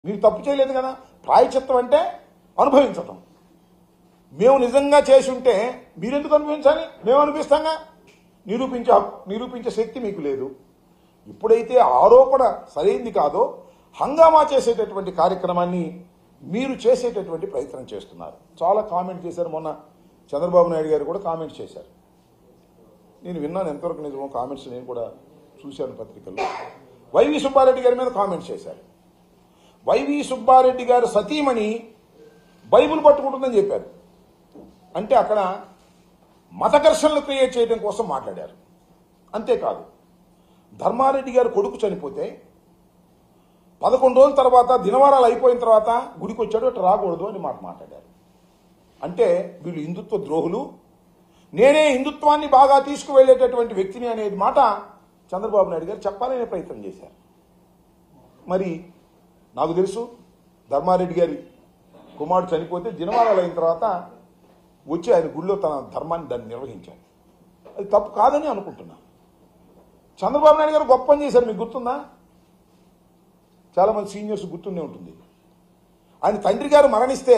మీరు తప్పు చేయలేదు కదా ప్రాయచిత్తం అంటే అనుభవించటం మేము నిజంగా చేసి ఉంటే మీరెందుకు అనుభవించాలి మేము అనిపిస్తాంగా నిరూపించే హక్కు నిరూపించే శక్తి మీకు లేదు ఎప్పుడైతే ఆరోపణ సరైంది కాదో హంగామా చేసేటటువంటి కార్యక్రమాన్ని మీరు చేసేటటువంటి ప్రయత్నం చేస్తున్నారు చాలా కామెంట్ చేశారు మొన్న చంద్రబాబు నాయుడు గారు కూడా కామెంట్ చేశారు నేను విన్నాను ఎంతవరకు నిజమో కామెంట్స్ నేను కూడా చూశాను పత్రికల్లో వైవి సుబ్బారెడ్డి గారి మీద కామెంట్స్ చేశారు వైవి సుబ్బారెడ్డి గారు సతీమణి బైబిల్ పట్టుకుంటుందని చెప్పారు అంటే అక్కడ మత ఘర్షణలు క్రియేట్ చేయడం కోసం మాట్లాడారు అంతేకాదు ధర్మారెడ్డి గారు కొడుకు చనిపోతే పదకొండు రోజుల తర్వాత దినవారాలు అయిపోయిన తర్వాత గుడికి వచ్చాడు అటు రాకూడదు అని మాట మాట్లాడారు అంటే వీళ్ళు హిందుత్వ ద్రోహులు నేనే హిందుత్వాన్ని బాగా తీసుకువెళ్ళేటటువంటి వ్యక్తిని అనేది మాట చంద్రబాబు నాయుడు గారు చెప్పాలనే ప్రయత్నం చేశారు మరి నాకు తెలుసు ధర్మారెడ్డి గారి కుమారుడు చనిపోతే దినవారాలు అయిన తర్వాత వచ్చి ఆయన గుళ్ళో తన ధర్మాన్ని దాన్ని నిర్వహించారు అది తప్పు కాదని అనుకుంటున్నా చంద్రబాబు నాయుడు గారు గొప్ప పని చేశారు మీకు గుర్తుందా చాలా మంది సీనియర్స్ గుర్తుండే ఉంటుంది ఆయన తండ్రి గారు మరణిస్తే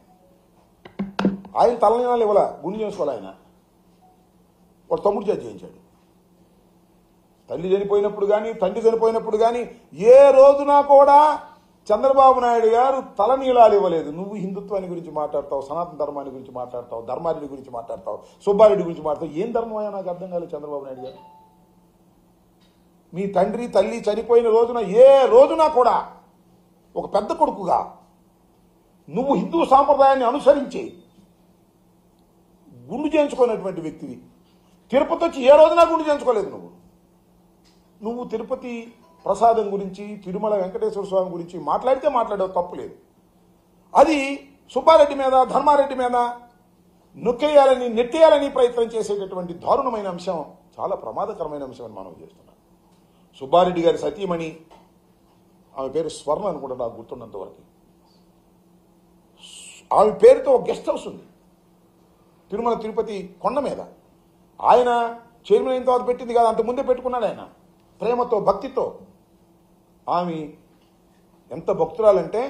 ఆయన తలనీనాలు ఇవ్వాల గుండె చేసుకోవాలి ఆయన వాడు తమ్ముడు చేతి చేయించాడు తల్లి చనిపోయినప్పుడు కానీ తండ్రి చనిపోయినప్పుడు కానీ ఏ రోజున కూడా చంద్రబాబు నాయుడు గారు తలనీలాలు ఇవ్వలేదు నువ్వు హిందుత్వాన్ని గురించి మాట్లాడతావు సనాతన ధర్మాన్ని గురించి మాట్లాడతావు ధర్మారెడ్డి గురించి మాట్లాడతావు సుబ్బారెడ్డి గురించి మాట్లాడతావు ఏం ధర్మం అయ్యా నాకు అర్థం కాలేదు చంద్రబాబు నాయుడు గారు మీ తండ్రి తల్లి చనిపోయిన రోజున ఏ రోజున కూడా ఒక పెద్ద కొడుకుగా నువ్వు హిందూ సాంప్రదాయాన్ని అనుసరించి గుండు చేయించుకున్నటువంటి వ్యక్తివి తిరుపతి వచ్చి ఏ రోజున గుండు చేయించుకోలేదు నువ్వు నువ్వు తిరుపతి ప్రసాదం గురించి తిరుమల వెంకటేశ్వర స్వామి గురించి మాట్లాడితే మాట్లాడేవు తప్పు లేదు అది సుబ్బారెడ్డి మీద ధర్మారెడ్డి మీద నొక్కేయాలని నెట్టేయాలని ప్రయత్నం చేసేటటువంటి దారుణమైన అంశం చాలా ప్రమాదకరమైన అంశం అని మనం చేస్తున్నాం సుబ్బారెడ్డి గారి సతీమణి ఆమె పేరు స్వర్ణ అనుకుంటా నాకు గుర్తున్నంత వరకు ఆమె పేరుతో ఒక గెస్ట్ హౌస్ ఉంది తిరుమల తిరుపతి కొండ మీద ఆయన చైర్మన్ అయిన తర్వాత పెట్టింది కాదు అంత ముందే పెట్టుకున్నాడు ఆయన ప్రేమతో భక్తితో ఆమె ఎంత భక్తురాలంటే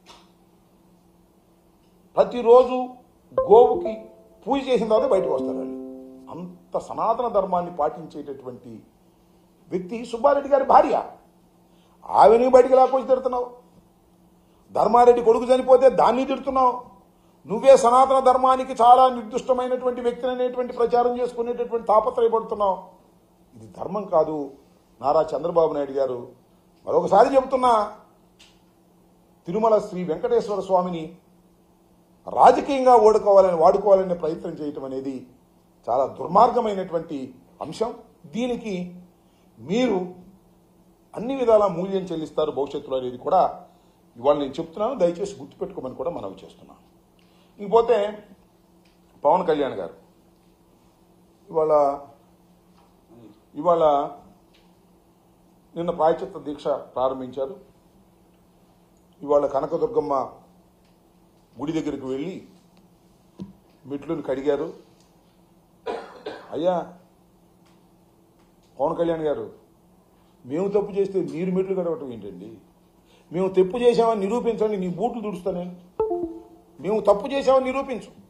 ప్రతిరోజు గోవుకి పూజ చేసిన తర్వాత బయటకు వస్తారు వాళ్ళు అంత సనాతన ధర్మాన్ని పాటించేటటువంటి వ్యక్తి సుబ్బారెడ్డి గారి భార్య ఆమెని బయటికి లాక్కొచ్చి తిడుతున్నావు ధర్మారెడ్డి కొడుకు చనిపోతే దాన్ని తిడుతున్నావు నువ్వే సనాతన ధర్మానికి చాలా నిర్దిష్టమైనటువంటి వ్యక్తిని అనేటువంటి ప్రచారం చేసుకునేటటువంటి తాపత్రయపడుతున్నావు ఇది ధర్మం కాదు నారా చంద్రబాబు నాయుడు గారు మరొకసారి చెబుతున్నా తిరుమల శ్రీ వెంకటేశ్వర స్వామిని రాజకీయంగా ఓడుకోవాలని వాడుకోవాలనే ప్రయత్నం చేయటం అనేది చాలా దుర్మార్గమైనటువంటి అంశం దీనికి మీరు అన్ని విధాలా మూల్యం చెల్లిస్తారు భవిష్యత్తులో అనేది కూడా ఇవాళ నేను చెప్తున్నాను దయచేసి గుర్తుపెట్టుకోమని కూడా మనవి చేస్తున్నాను ఇంకపోతే పవన్ కళ్యాణ్ గారు ఇవాళ ఇవాళ నిన్న ప్రాయచిత్త దీక్ష ప్రారంభించారు ఇవాళ కనకదుర్గమ్మ గుడి దగ్గరికి వెళ్ళి మెట్లను కడిగారు అయ్యా పవన్ కళ్యాణ్ గారు మేము తప్పు చేస్తే మీరు మెట్లు కడవటం ఏంటండి మేము తప్పు చేసామని నిరూపించండి నీ బూట్లు దుడుస్తా నేను మేము తప్పు చేసామని నిరూపించు